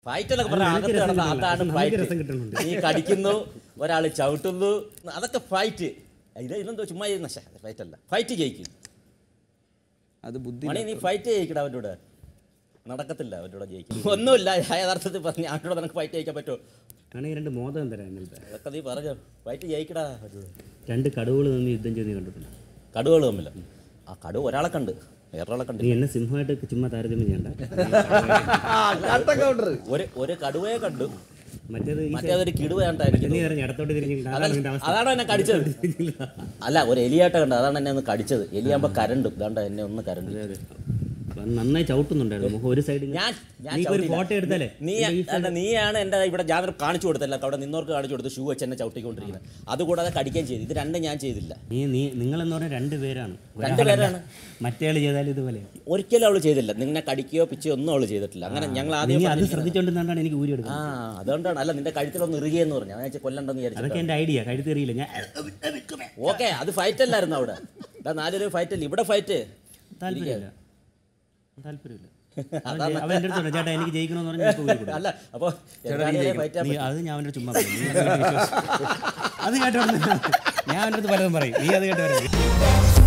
Fight എന്നൊക്കെ പറഞ്ഞാൽ അത് അകത്ത് നമുക്ക് നടന്ന രസം അതാണ് കിട്ടുന്നില്ല. നമുക്ക് രസം ഫൈറ്റ് കിട്ടുന്നുണ്ട്. നീ കടിക്കുന്നു ഒരാൾ ചവിട്ടുന്നു അതൊക്കെ ഫൈറ്റ് ഇത് ഇതെന്തോ ചുമ്മാ ഇരുന്ന ഫൈറ്റ് അല്ല ഫൈറ്റ് ജയിക്കും അത് ബുദ്ധി മണി നീ ഫൈറ്റ് ജയിക്കട അവൻ്റെ കൂടെ നടക്കത്തില്ല അവൻ്റെ കൂടെ ജയിക്കും ഒന്നുമില്ല യഥാർത്ഥത്തിൽ പറഞ്ഞ് അവൻ്റെ കൂടെ നിനക്ക് ഫൈറ്റ് ജയിക്കാൻ പറ്റുമോ ആണെങ്കിൽ രണ്ട് മോദകം തരാം ഇന്നലത്തെ അതൊക്കെ നീ പറഞ്ഞു ഫൈറ്റ് ജയിക്കടാ രണ്ട് കടുവുകൾ തമ്മിൽ യുദ്ധം ചെയ്ത് നീ കണ്ടിട്ടുണ്ട് കടുവകൾ തമ്മില്ല ആ കടുവ ഒരാളെ കണ്ട് വേറൊരാളെ കണ്ട് നീ എന്നെ സിംഹമായിട്ട് ചുമ്മാ താരതമ്യം ചെയ്യണ്ട കൗണ്ടർ ഒരു ഒരു കടുവയെ കണ്ടു മറ്റേത് ഈ മറ്റേ അതൊരു കിടുവ കണ്ടായിരിക്കും നീ പറഞ്ഞ ഇടത്തോട്ട് തിരിഞ്ഞ് അതാണ് നിന്റെ അവസ്ഥ അതാണ് എന്നെ കടിച്ചത് അല്ല ഒരു എലിയാട്ട കണ്ട അതാണ് എന്നെ ഒന്ന് കടിച്ചത് എലിയാകുമ്പോ കരണ്ടും ഇതാണ്ട് എന്നെ ഒന്ന് കരണ്ട് അത് നന്നായി ചവിട്ടുന്നുണ്ടായിരുന്നു മുഖം ഒരു സൈഡ് ഞാൻ ഞാൻ നീ ഒരു ചവിട്ടിയില്ല. ഫോട്ടോ എടുത്താലേ നീ അല്ല, നീയാണ് എൻ്റെ ഇവിടെ ഞാൻ കാണിച്ചു കൊടുത്തല്ല അവിടെ നിന്നവർക്ക് കാണിച്ചു കൊടുത്ത് ഷൂ വെച്ച് എന്നെ ചവിട്ടിക്കൊണ്ടിരിക്കുന്നത് അതുകൂടാതെ കടിക്കുകയും ചെയ്തു ഇത് രണ്ടും ഞാൻ ചെയ്തില്ല നീ നീ നിങ്ങളെന്ന് പറഞ്ഞാൽ രണ്ട് പേരാണ് രണ്ട് പേരാണ്. മറ്റേ ആൾ ചെയ്താൽ ഇതുപോലെ ഒരിക്കലും അവള് ചെയ്തില്ല നിന്നെ കടിക്കുകയോ പിച്ചയോ ഒന്നും അവള് ചെയ്തിട്ടില്ല അങ്ങനെ ഞങ്ങൾ നീ ആദ്യം അത് പറഞ്ഞിരിക്കുന്നത്. ശ്രദ്ധിച്ചോണ്ടിരുന്നാണ് എനിക്ക് ഊരി ആ എടുക്കുന്നത് അതുകൊണ്ടാണ് അല്ല നിന്റെ കഴുത്തിലൊന്ന് ഇറുകിയെന്ന് പറഞ്ഞു ഞാൻ വിചാരിച്ചു കൊല്ലണ്ടെന്ന് അതൊക്കെ വിചാരിച്ചു എൻ്റെ ഐഡിയ കഴുത്തെറിയില്ല ഞാൻ ഓക്കെ അത് ഫൈറ്റ് അല്ലായിരുന്നു അവിടെ ഇതാ നാലൊരു ഫൈറ്റ് അല്ല ഇവിടെ ഫൈറ്റ് താല്പര്യമില്ല താല്പര്യമില്ല അവൻ അവൻ എൻ്റെ അടുത്ത് പറഞ്ഞു, ചേട്ടാ എനിക്ക് ജയിക്കണമെന്ന് പറഞ്ഞാൽ എനിക്ക് ഊരി കൊടുക്കും അല്ല അപ്പോൾ ഫൈറ്റ് നീ അത് ഞാൻ അവൻ്റെ ചുമ്മാ പറയും. നീ അത് കേട്ട് വിശ്വസിച്ച്. അത് കേട്ടോ ഞാൻ അവൻ്റെ അടുത്ത് പലതും പറയും നീ അത് കേട്ട് പറയും